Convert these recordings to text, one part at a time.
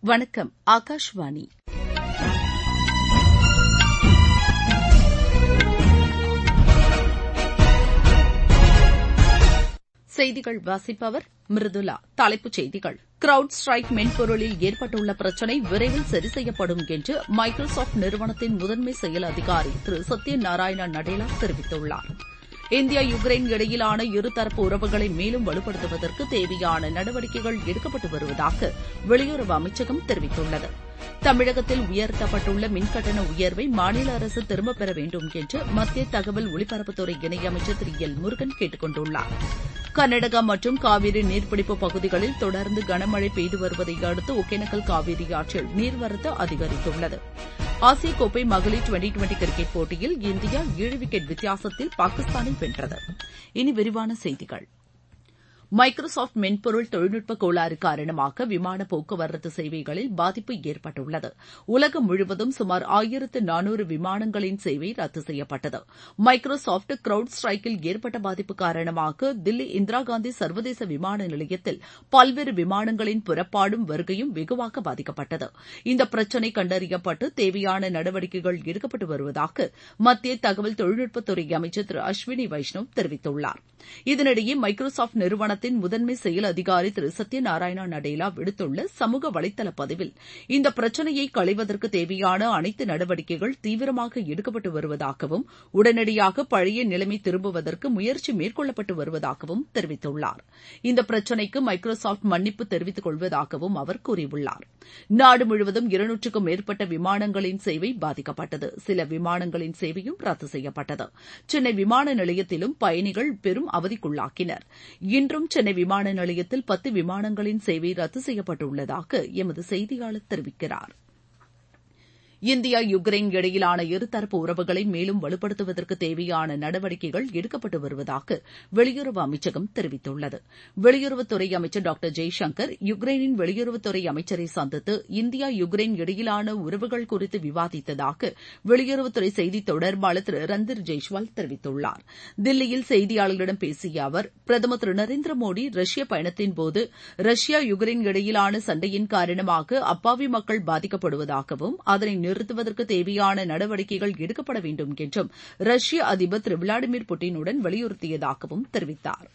வணக்கம் ஆகாஷ்வாணி செய்திகள் வாசிப்பவர் மிருதுலா தலைப்புச் செய்திகள் கிரவுட் ஸ்டிரைக் மென்பொருளில் ஏற்பட்டுள்ள பிரச்சினை விரைவில் சரி செய்யப்படும் என்று மைக்ரோசாப்ட் நிறுவனத்தின் முதன்மை செயல் அதிகாரி திரு சத்ய நாராயண நடேலா தெரிவித்துள்ளார் இந்தியா யுக்ரைன் இடையிலான இருதரப்பு உறவுகளை மேலும் வலுப்படுத்துவதற்கு தேவையான நடவடிக்கைகள் எடுக்கப்பட்டு வருவதாக வெளியுறவு அமைச்சகம் தெரிவித்துள்ளது தமிழகத்தில் உயர்த்தப்பட்டுள்ள மின்கட்டண உயர்வை மாநில அரசு திரும்பப் பெற வேண்டும் என்று மத்திய தகவல் ஒலிபரப்புத்துறை இணையமைச்சர் திரு எல் முருகன் கேட்டுக் கொண்டுள்ளார் கர்நாடகா மற்றும் காவிரி நீர்பிடிப்பு பகுதிகளில் தொடர்ந்து கனமழை பெய்து வருவதை அடுத்து ஒகேனக்கல் காவிரி ஆற்றில் நீர்வரத்து அதிகரித்துள்ளது ஆசிய கோப்பை மகளிர் டுவெண்டி டுவெண்டி கிரிக்கெட் போட்டியில் இந்தியா ஏழு விக்கெட் வித்தியாசத்தில் பாகிஸ்தானை வென்றது இனி விரிவான செய்திகள் மைக்ரோசாப்ட் மென்பொருள் தொழில்நுட்ப கோளாறு காரணமாக விமான போக்குவரத்து சேவைகளில் பாதிப்பு ஏற்பட்டுள்ளது உலகம் முழுவதும் சுமார் ஆயிரத்து நானூறு விமானங்களின் சேவை ரத்து செய்யப்பட்டது மைக்ரோசாப்ட் கிரவுட் ஸ்டிரைக்கில் ஏற்பட்ட பாதிப்பு காரணமாக தில்லி இந்திரா காந்தி சர்வதேச விமான நிலையத்தில் பல்வேறு விமானங்களின் புறப்பாடும் வருகையும் வெகுவாக பாதிக்கப்பட்டது இந்த பிரச்சினை கண்டறியப்பட்டு தேவையான நடவடிக்கைகள் எடுக்கப்பட்டு வருவதாக மத்திய தகவல் தொழில்நுட்பத்துறை அமைச்சர் திரு அஸ்வினி வைஷ்ணவ் தெரிவித்துள்ளார் இதனிடையே மைக்ரோசாப்ட் நிறுவனத்தின் முதன்மை செயல் அதிகாரி திரு சத்ய நாராயண நடேலா விடுத்துள்ள சமூக வலைதள பதிவில் இந்த பிரச்சினையை களைவதற்கு தேவையான அனைத்து நடவடிக்கைகள் தீவிரமாக எடுக்கப்பட்டு வருவதாகவும் உடனடியாக பழைய நிலைமை திரும்புவதற்கு முயற்சி மேற்கொள்ளப்பட்டு வருவதாகவும் தெரிவித்துள்ளார் இந்த பிரச்சினைக்கு மைக்ரோசாப்ட் மன்னிப்பு தெரிவித்துக் கொள்வதாகவும் அவர் கூறியுள்ளார் நாடு முழுவதும் இருநூற்றுக்கும் மேற்பட்ட விமானங்களின் சேவை பாதிக்கப்பட்டது சில விமானங்களின் சேவையும் ரத்து செய்யப்பட்டது சென்னை விமான நிலையத்திலும் பயணிகள் பெரும் அவதிக்குள்ளாக்கினர் இன்றும் சென்னை விமான நிலையத்தில் பத்து விமானங்களின் சேவை ரத்து செய்யப்பட்டுள்ளதாக எமது செய்தியாளர் தெரிவிக்கிறார் இந்தியா யுக்ரைன் இடையிலான இருதரப்பு உறவுகளை மேலும் வலுப்படுத்துவதற்கு தேவையான நடவடிக்கைகள் எடுக்கப்பட்டு வருவதாக வெளியுறவு அமைச்சகம் தெரிவித்துள்ளது வெளியுறவுத்துறை அமைச்சர் டாக்டர் ஜெய்சங்கர் யுக்ரைனின் வெளியுறவுத்துறை அமைச்சரை சந்தித்து இந்தியா யுக்ரைன் இடையிலான உறவுகள் குறித்து விவாதித்ததாக வெளியுறவுத்துறை செய்தி தொடர்பாளர் திரு ரந்தீர் ஜெய்ஸ்வால் தெரிவித்துள்ளார் தில்லியில் செய்தியாளர்களிடம் பேசிய அவர் பிரதமர் திரு நரேந்திர மோடி ரஷ்ய பயணத்தின்போது ரஷ்யா யுக்ரைன் இடையிலான சண்டையின் காரணமாக அப்பாவி மக்கள் பாதிக்கப்படுவதாகவும் அதனை நிறுத்துவதற்கு தேவையான நடவடிக்கைகள் எடுக்கப்பட வேண்டும் என்றும் ரஷ்ய அதிபர் திரு விளாடிமிர் புட்டினுடன் வலியுறுத்தியதாகவும் தெரிவித்தார்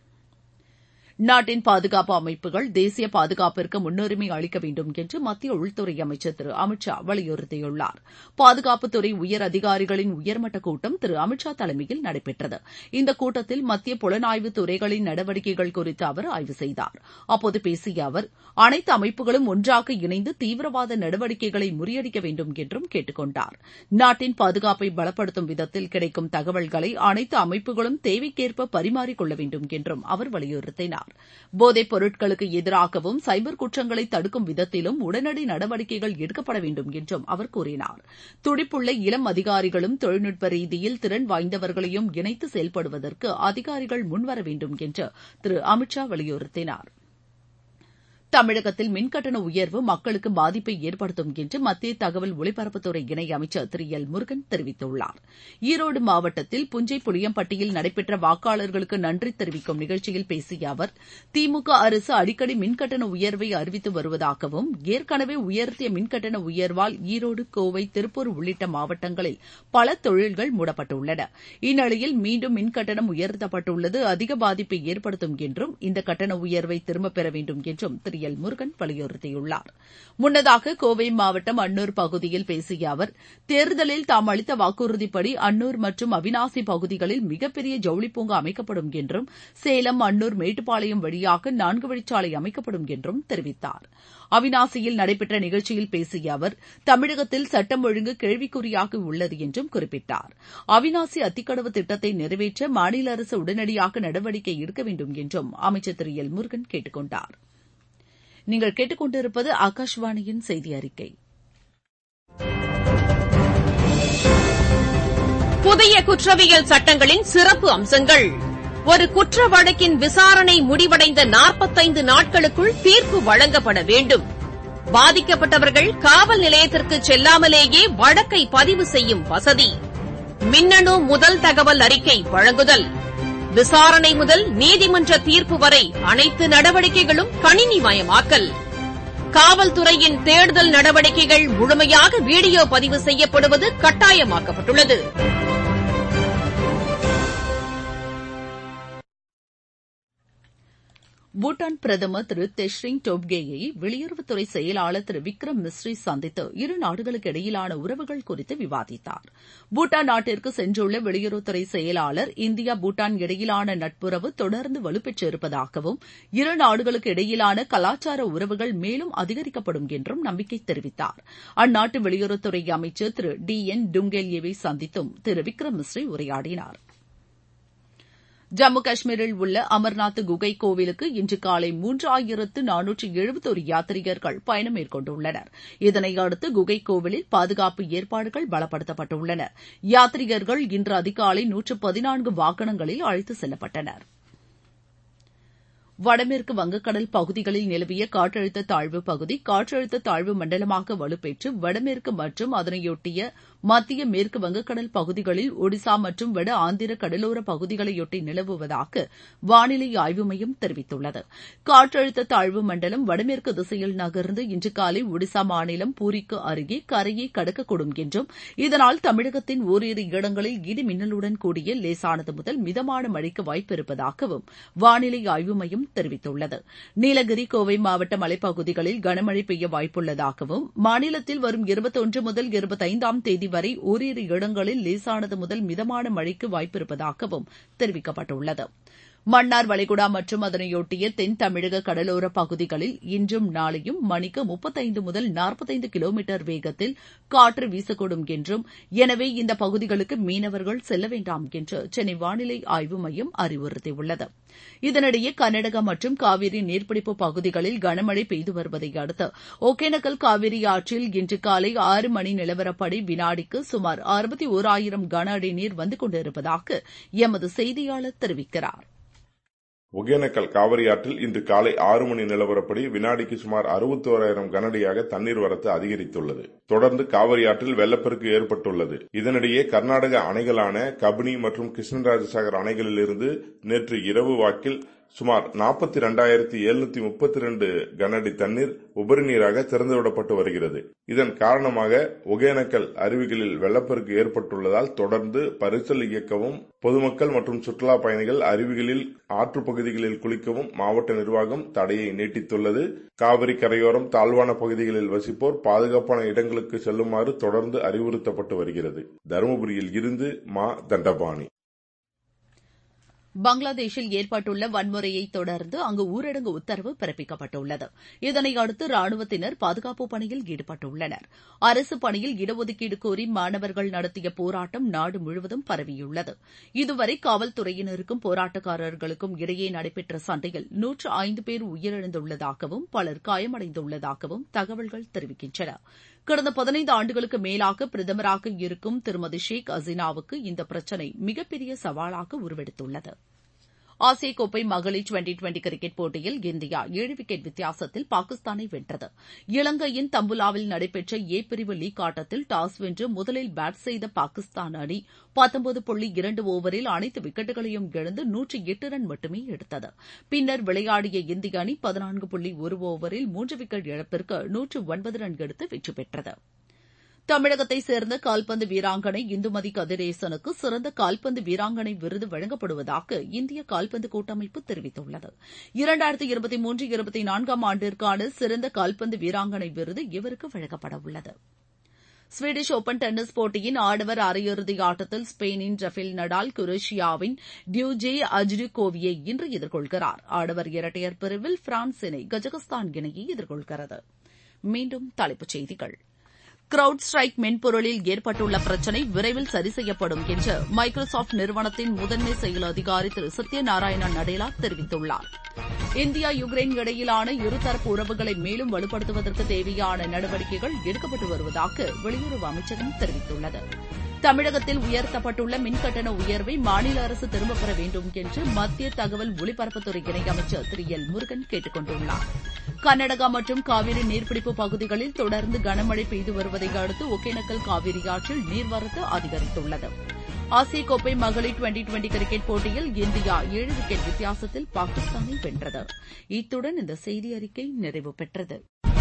நாட்டின் பாதுகாப்பு அமைப்புகள் தேசிய பாதுகாப்பிற்கு முன்னுரிமை அளிக்க வேண்டும் என்று மத்திய உள்துறை அமைச்சர் திரு அமித் ஷா வலியுறுத்தியுள்ளார் பாதுகாப்புத்துறை உயர் அதிகாரிகளின் உயர்மட்ட கூட்டம் திரு அமித் ஷா தலைமையில் நடைபெற்றது இந்த கூட்டத்தில் மத்திய புலனாய்வு துறைகளின் நடவடிக்கைகள் குறித்து அவர் ஆய்வு செய்தார் அப்போது பேசிய அவர் அனைத்து அமைப்புகளும் ஒன்றாக இணைந்து தீவிரவாத நடவடிக்கைகளை முறியடிக்க வேண்டும் என்றும் கேட்டுக் கொண்டார் நாட்டின் பாதுகாப்பை பலப்படுத்தும் விதத்தில் கிடைக்கும் தகவல்களை அனைத்து அமைப்புகளும் தேவைக்கேற்ப பரிமாறிக்கொள்ள வேண்டும் என்றும் அவர் வலியுறுத்தினார் போதைப் பொருட்களுக்கு எதிராகவும் சைபர் குற்றங்களை தடுக்கும் விதத்திலும் உடனடி நடவடிக்கைகள் எடுக்கப்பட வேண்டும் என்றும் அவர் கூறினார் துடிப்புள்ள இளம் அதிகாரிகளும் தொழில்நுட்ப ரீதியில் திறன் வாய்ந்தவர்களையும் இணைத்து செயல்படுவதற்கு அதிகாரிகள் முன்வர வேண்டும் என்று திரு அமித் ஷா வலியுறுத்தினார் தமிழகத்தில் மின்கட்டண உயர்வு மக்களுக்கு பாதிப்பை ஏற்படுத்தும் என்று மத்திய தகவல் ஒலிபரப்புத்துறை இணையமைச்சர் திரு எல் முருகன் தெரிவித்துள்ளார் ஈரோடு மாவட்டத்தில் புஞ்சை புளியம்பட்டியில் நடைபெற்ற வாக்காளர்களுக்கு நன்றி தெரிவிக்கும் நிகழ்ச்சியில் பேசிய அவர் திமுக அரசு அடிக்கடி மின்கட்டண உயர்வை அறிவித்து வருவதாகவும் ஏற்கனவே உயர்த்திய மின்கட்டண உயர்வால் ஈரோடு கோவை திருப்பூர் உள்ளிட்ட மாவட்டங்களில் பல தொழில்கள் மூடப்பட்டுள்ளன இந்நிலையில் மீண்டும் மின்கட்டணம் உயர்த்தப்பட்டுள்ளது அதிக பாதிப்பை ஏற்படுத்தும் என்றும் இந்த கட்டண உயர்வை திரும்பப் பெற வேண்டும் என்றும் திரு எல் முருகன் வலியுறுத்தியுள்ளார் முன்னதாக கோவை மாவட்டம் அன்னூர் பகுதியில் பேசிய அவர் தேர்தலில் தாம் அளித்த வாக்குறுதிப்படி அன்னூர் மற்றும் அவினாசி பகுதிகளில் மிகப்பெரிய ஜவுளி பூங்கா அமைக்கப்படும் என்றும் சேலம் அன்னூர் மேட்டுப்பாளையம் வழியாக நான்கு வழிச்சாலை அமைக்கப்படும் என்றும் தெரிவித்தார் அவினாசியில் நடைபெற்ற நிகழ்ச்சியில் பேசிய அவர் தமிழகத்தில் சட்டம் ஒழுங்கு கேள்விக்குறியாக உள்ளது என்றும் குறிப்பிட்டார் அவினாசி அத்திக்கடவு திட்டத்தை நிறைவேற்ற மாநில அரசு உடனடியாக நடவடிக்கை எடுக்க வேண்டும் என்றும் அமைச்சர் திரு எல் முருகன் கேட்டுக் கொண்டார் நீங்கள் கேட்டுக்கொண்டிருப்பது ஆகாஷவாணியின் செய்தி அறிக்கை புதிய குற்றவியல் சட்டங்களின் சிறப்பு அம்சங்கள் ஒரு குற்ற வழக்கின் விசாரணை முடிவடைந்த நாற்பத்தைந்து நாட்களுக்குள் தீர்ப்பு வழங்கப்பட வேண்டும் பாதிக்கப்பட்டவர்கள் காவல் நிலையத்திற்கு செல்லாமலேயே வழக்கை பதிவு செய்யும் வசதி மின்னணு முதல் தகவல் அறிக்கை வழங்குதல் விசாரணை முதல் நீதிமன்ற தீர்ப்பு வரை அனைத்து நடவடிக்கைகளும் கணினிமயமாக்கல் காவல்துறையின் தேடுதல் நடவடிக்கைகள் முழுமையாக வீடியோ பதிவு செய்யப்படுவது கட்டாயமாக்கப்பட்டுள்ளது பூட்டான் பிரதமர் திரு தெஷ்ரிங் டோப்கேயை வெளியுறவுத்துறை செயலாளர் திரு விக்ரம் மிஸ்ரி சந்தித்து இரு நாடுகளுக்கு இடையிலான உறவுகள் குறித்து விவாதித்தார் பூட்டான் நாட்டிற்கு சென்றுள்ள வெளியுறவுத்துறை செயலாளர் இந்தியா பூட்டான் இடையிலான நட்புறவு தொடர்ந்து வலுப்பெற்றிருப்பதாகவும் இரு நாடுகளுக்கு இடையிலான கலாச்சார உறவுகள் மேலும் அதிகரிக்கப்படும் என்றும் நம்பிக்கை தெரிவித்தார் அந்நாட்டு வெளியுறவுத்துறை அமைச்சர் திரு டி என் டுங்கெல்யேவை சந்தித்தும் திரு விக்ரம் மிஸ்ரி உரையாடினார் ஜம்மு காஷ்மீரில் உள்ள அமர்நாத் குகை கோவிலுக்கு இன்று காலை மூன்றாயிரத்து நானூற்று எழுபத்தொரு யாத்ரீகர்கள் பயணம் மேற்கொண்டுள்ளனர் இதனையடுத்து குகை கோவிலில் பாதுகாப்பு ஏற்பாடுகள் பலப்படுத்தப்பட்டுள்ளன யாத்ரீகர்கள் இன்று அதிகாலை நூற்று பதினான்கு வாகனங்களில் அழைத்து செல்லப்பட்டனர் வடமேற்கு வங்கக்கடல் பகுதிகளில் நிலவிய காற்றழுத்த தாழ்வு பகுதி காற்றழுத்த தாழ்வு மண்டலமாக வலுப்பெற்று வடமேற்கு மற்றும் அதனையொட்டிய மத்திய மேற்கு வங்கக்கடல் பகுதிகளில் ஒடிசா மற்றும் வட ஆந்திர கடலோர பகுதிகளையொட்டி நிலவுவதாக வானிலை ஆய்வு மையம் தெரிவித்துள்ளது காற்றழுத்த தாழ்வு மண்டலம் வடமேற்கு திசையில் நகர்ந்து இன்று காலை ஒடிசா மாநிலம் பூரிக்கு அருகே கரையை கடக்கக்கூடும் என்றும் இதனால் தமிழகத்தின் ஓரிரு இடங்களில் இடி மின்னலுடன் கூடிய லேசானது முதல் மிதமான மழைக்கு வாய்ப்பு இருப்பதாகவும் வானிலை ஆய்வு மையம் தெரிவித்துள்ளது நீலகிரி கோவை மாவட்ட மலைப்பகுதிகளில் கனமழை பெய்ய வாய்ப்புள்ளதாகவும் மாநிலத்தில் வரும் இருபத்தொன்று முதல் இருபத்தைந்தாம் தேதி வரை ஓரிரு இடங்களில் லேசானது முதல் மிதமான மழைக்கு வாய்ப்பிருப்பதாகவும் தெரிவிக்கப்பட்டுள்ளது மன்னார் வளைகுடா மற்றும் அதனையொட்டிய தென் தமிழக கடலோர பகுதிகளில் இன்றும் நாளையும் மணிக்கு முப்பத்தைந்து முதல் நாற்பத்தைந்து கிலோமீட்டர் வேகத்தில் காற்று வீசக்கூடும் என்றும் எனவே இந்த பகுதிகளுக்கு மீனவர்கள் செல்ல வேண்டாம் என்று சென்னை வானிலை ஆய்வு மையம் அறிவுறுத்தியுள்ளது இதனிடையே கர்நாடகா மற்றும் காவிரி நீர்பிடிப்பு பகுதிகளில் கனமழை பெய்து வருவதை அடுத்து ஒகேனக்கல் காவிரி ஆற்றில் இன்று காலை ஆறு மணி நிலவரப்படி வினாடிக்கு சுமார் அறுபத்தி ஓராயிரம் கன அடி நீர் வந்து கொண்டிருப்பதாக எமது செய்தியாளர் தெரிவிக்கிறார் ஒகேனக்கல் காவிரி ஆற்றில் இன்று காலை ஆறு மணி நிலவரப்படி வினாடிக்கு சுமார் அறுபத்தோராயிரம் கனஅடியாக தண்ணீர் வரத்து அதிகரித்துள்ளது தொடர்ந்து காவிரி ஆற்றில் வெள்ளப்பெருக்கு ஏற்பட்டுள்ளது இதனிடையே கர்நாடக அணைகளான கபினி மற்றும் கிருஷ்ணராஜசாகர் அணைகளிலிருந்து நேற்று இரவு வாக்கில் சுமார் நாற்பத்தி இரண்டாயிரத்தி எழுநூத்தி முப்பத்தி ரெண்டு கனஅடி தண்ணீர் உபரி நீராக திறந்துவிடப்பட்டு வருகிறது இதன் காரணமாக ஒகேனக்கல் அருவிகளில் வெள்ளப்பெருக்கு ஏற்பட்டுள்ளதால் தொடர்ந்து பரிசல் இயக்கவும் பொதுமக்கள் மற்றும் சுற்றுலா பயணிகள் அருவிகளில் ஆற்று பகுதிகளில் குளிக்கவும் மாவட்ட நிர்வாகம் தடையை நீட்டித்துள்ளது காவிரி கரையோரம் தாழ்வான பகுதிகளில் வசிப்போர் பாதுகாப்பான இடங்களுக்கு செல்லுமாறு தொடர்ந்து அறிவுறுத்தப்பட்டு வருகிறது தருமபுரியில் இருந்து மா தண்டபாணி பங்களாதேஷில் ஏற்பட்டுள்ள வன்முறையை தொடர்ந்து அங்கு ஊரடங்கு உத்தரவு பிறப்பிக்கப்பட்டுள்ளது இதனையடுத்து ராணுவத்தினர் பாதுகாப்பு பணியில் ஈடுபட்டுள்ளனர் அரசு பணியில் இடஒதுக்கீடு கோரி மாணவர்கள் நடத்திய போராட்டம் நாடு முழுவதும் பரவியுள்ளது இதுவரை காவல்துறையினருக்கும் போராட்டக்காரர்களுக்கும் இடையே நடைபெற்ற சண்டையில் நூற்று ஐந்து பேர் உயிரிழந்துள்ளதாகவும் பலர் காயமடைந்துள்ளதாகவும் தகவல்கள் தெரிவிக்கின்றன கடந்த பதினைந்து ஆண்டுகளுக்கு மேலாக பிரதமராக இருக்கும் திருமதி ஷேக் ஹசீனாவுக்கு இந்த பிரச்சினை மிகப்பெரிய சவாலாக உருவெடுத்துள்ளது ஆசிய கோப்பை மகளிர் டுவெண்டி டுவெண்டி கிரிக்கெட் போட்டியில் இந்தியா ஏழு விக்கெட் வித்தியாசத்தில் பாகிஸ்தானை வென்றது இலங்கையின் தம்புலாவில் நடைபெற்ற ஏ பிரிவு லீக் ஆட்டத்தில் டாஸ் வென்று முதலில் பேட் செய்த பாகிஸ்தான் அணி பத்தொன்பது புள்ளி இரண்டு ஓவரில் அனைத்து விக்கெட்டுகளையும் இழந்து நூற்றி எட்டு ரன் மட்டுமே எடுத்தது பின்னர் விளையாடிய இந்திய அணி பதினான்கு புள்ளி ஒரு ஓவரில் மூன்று விக்கெட் இழப்பிற்கு நூற்று ஒன்பது ரன் எடுத்து வெற்றி பெற்றது தமிழகத்தை சேர்ந்த கால்பந்து வீராங்கனை இந்துமதி கதிரேசனுக்கு சிறந்த கால்பந்து வீராங்கனை விருது வழங்கப்படுவதாக இந்திய கால்பந்து கூட்டமைப்பு தெரிவித்துள்ளது இரண்டாயிரத்தி இருபத்தி மூன்று இருபத்தி நான்காம் ஆண்டிற்கான சிறந்த கால்பந்து வீராங்கனை விருது இவருக்கு வழங்கப்பட உள்ளது ஸ்வீடிஷ் ஒபன் டென்னிஸ் போட்டியின் ஆடவர் அரையிறுதி ஆட்டத்தில் ஸ்பெயினின் ரஃபேல் நடால் குரேஷியாவின் டியூஜே அஜ்டுகோவியை இன்று எதிர்கொள்கிறார் ஆடவர் இரட்டையர் பிரிவில் பிரான்ஸ் இணை கஜகஸ்தான் இணையை எதிர்கொள்கிறது மீண்டும் தலைப்புச் செய்திகள் கிரவுட் ஸ்ட்ரைக் மென்பொருளில் ஏற்பட்டுள்ள பிரச்சினை விரைவில் சரி செய்யப்படும் என்று மைக்ரோசாப்ட் நிறுவனத்தின் முதன்மை செயல் அதிகாரி திரு சத்யநாராயண நடேலா தெரிவித்துள்ளார் இந்தியா யுக்ரைன் இடையிலான இருதரப்பு உறவுகளை மேலும் வலுப்படுத்துவதற்கு தேவையான நடவடிக்கைகள் எடுக்கப்பட்டு வருவதாக வெளியுறவு அமைச்சகம் தெரிவித்துள்ளது தமிழகத்தில் உயர்த்தப்பட்டுள்ள மின்கட்டண உயர்வை மாநில அரசு திரும்பப் பெற வேண்டும் என்று மத்திய தகவல் ஒலிபரப்புத்துறை இணையமைச்சர் திரு எல் முருகன் கேட்டுக் கொண்டுள்ளார் கர்நாடகா மற்றும் காவிரி நீர்பிடிப்பு பகுதிகளில் தொடர்ந்து கனமழை பெய்து வருவதை அடுத்து ஒகேனக்கல் காவிரி ஆற்றில் நீர்வரத்து அதிகரித்துள்ளது ஆசிய கோப்பை மகளிர் டுவெண்டி டுவெண்டி கிரிக்கெட் போட்டியில் இந்தியா ஏழு விக்கெட் வித்தியாசத்தில் பாகிஸ்தானை வென்றது இத்துடன் இந்த செய்தி அறிக்கை நிறைவு பெற்றது